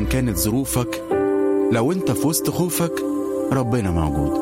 كانت ظروفك لو انت في وسط خوفك ربنا موجود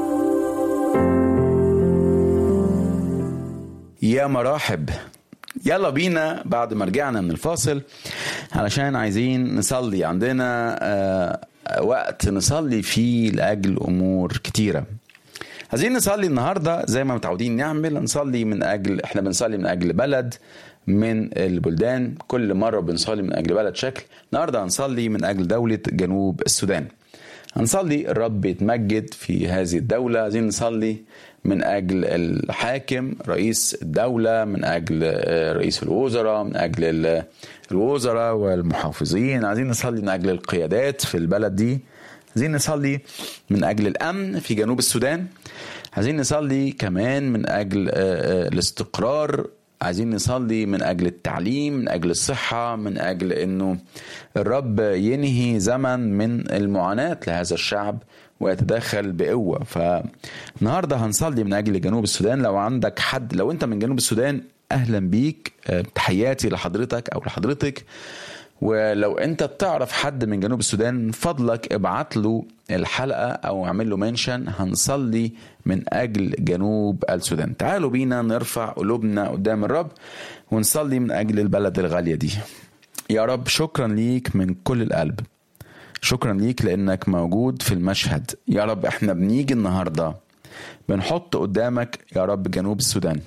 يا مراحب يلا بينا بعد ما رجعنا من الفاصل علشان عايزين نصلي عندنا آه، وقت نصلي فيه لأجل أمور كتيرة عايزين نصلي النهاردة زي ما متعودين نعمل نصلي من أجل احنا بنصلي من أجل بلد من البلدان كل مرة بنصلي من أجل بلد شكل النهاردة هنصلي من أجل دولة جنوب السودان هنصلي الرب يتمجد في هذه الدولة عايزين نصلي من أجل الحاكم رئيس الدولة من أجل آه، رئيس الوزراء من أجل ال- الوزراء والمحافظين عايزين نصلي من أجل القيادات في البلد دي عايزين نصلي من أجل الأمن في جنوب السودان عايزين نصلي كمان من أجل آه، آه، الاستقرار عايزين نصلي من اجل التعليم من اجل الصحه من اجل انه الرب ينهي زمن من المعاناه لهذا الشعب ويتدخل بقوه فالنهارده هنصلي من اجل جنوب السودان لو عندك حد لو انت من جنوب السودان اهلا بيك آه، تحياتي لحضرتك او لحضرتك ولو انت تعرف حد من جنوب السودان من فضلك ابعت له الحلقة او اعمل له منشن هنصلي من اجل جنوب السودان تعالوا بينا نرفع قلوبنا قدام الرب ونصلي من اجل البلد الغالية دي يا رب شكرا ليك من كل القلب شكرا ليك لانك موجود في المشهد يا رب احنا بنيجي النهارده بنحط قدامك يا رب جنوب السودان